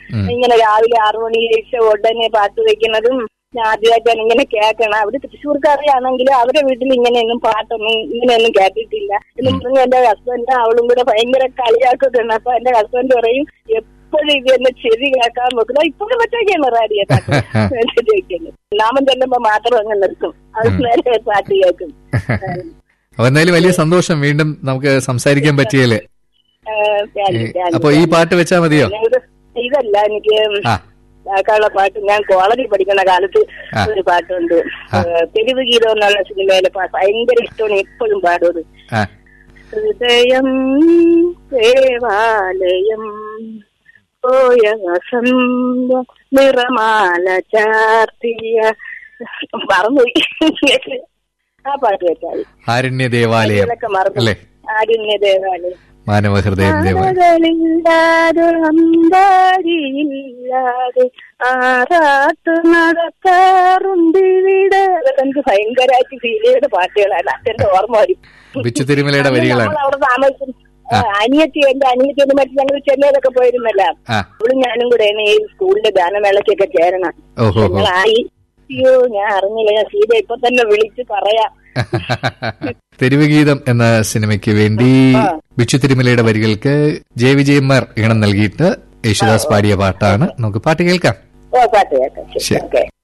ഉം. ഇങ്ങനെ രാവിലെ ആറു മണി കഴിച്ച ഉടനെ പാട്ട് വെക്കുന്നതും ഞാൻ ആദ്യമായിട്ടാണ് ഇങ്ങനെ കേൾക്കണം അവര് തൃശ്ശൂർക്കാരിയാണെങ്കിലും അവരെ വീട്ടിൽ ഇങ്ങനെയൊന്നും പാട്ടൊന്നും ഇങ്ങനെയൊന്നും കേട്ടിട്ടില്ല എന്ന് പറഞ്ഞ് എന്റെ ഹസ്ബൻഡ് അവളും കൂടെ ഭയങ്കര കളിയാക്കുന്നുണ്ട് അപ്പൊ എന്റെ ഹസ്ബൻഡ് പറയും എപ്പോഴും ഇത് എന്നെ ചെവി കേൾക്കാൻ നോക്കുന്നത് ഇപ്പോഴും പറ്റൊക്കെയാണ് റേഡിയോ പാട്ട് ചോദിക്കുന്നത് നാമം ചെല്ലുമ്പോ മാത്രം അങ്ങ് നിർത്തും അത് നേരെ പാട്ട് കേൾക്കും അപ്പൊ എന്തായാലും വലിയ സന്തോഷം വീണ്ടും നമുക്ക് സംസാരിക്കാൻ പറ്റിയല്ലേ ആ, താങ്ക് യു, താങ്ക് യു. അപ്പൊ ഈ പാട്ട് വെച്ചാ മതിയോ പിന്നെ ഇത് ഇതല്ല എനിക്ക് ആ കേൾക്കാനുള്ള പാട്ട് ഞാൻ കോളേജിൽ പഠിക്കുന്ന കാലത്ത് ആ. ഒരു പാട്ടുണ്ട് ആ. ഏഹ്, തെരുവ് ഗീതം എന്നുള്ള സിനിമയിലെ പാട്ട് ഭയങ്കര ഇഷ്ടമാണ് എപ്പോഴും പാടുന്നത് ആ ഹൃദയം ദേവാലയം പോയ വസന്ത നിറമാല ചാർത്തിയ മറന്നുപോയി ആ പാട്ട് വെച്ചാൽ ആരണ്യ ദേവാലയം ഇതൊക്കെ മറന്നു അല്ലേ ആരുണ്യ ദേവാലയം മാനവഹൃദയം ദേവാലയം ആനകളില്ലാതെ അമ്പാരിയില്ലാതെ ആറാട്ട് നടത്താറുണ്ട് ഇവിടെ അതൊക്കെ എനിക്ക് ഭയങ്കരമായിട്ട് ഫീൽ ചെയ്ത പാട്ടുകളാണ് അച്ഛന്റെ ഓർമ്മ വരും ബിച്ചു തിരുമലയുടെ വരികളാണ് നമ്മൾ അവിടെ താമസിക്കും അനിയത്തി എന്റെ അനിയത്തിയൊന്നും മറ്റു ഞങ്ങൾ ചെന്നൈയിലൊക്കെ പോയിരുന്നല്ല ആ അവളും ഞാനും കൂടെയാണ് ഈ സ്കൂളിലെ ഗാനമേളയ്ക്കൊക്കെ ചേരണം ഓഹോ ഹോ ഞങ്ങളായി അയ്യോ ഞാൻ അറിഞ്ഞില്ല ഞാൻ സീത ഇപ്പൊ തന്നെ വിളിച്ച് പറയാം തെരുവ് ഗീതം എന്ന സിനിമയ്ക്ക് വേണ്ടി ബിച്ചു തിരുമലയുടെ വരികൾക്ക് ജെ വിജയന്മാർ ഈണം നൽകിയിട്ട് യേശുദാസ് പാടിയ പാട്ടാണ് നമുക്ക് പാട്ട് കേൾക്കാം ഓ പാട്ട് കേൾക്കാം ശരി ശരി. ഓക്കെ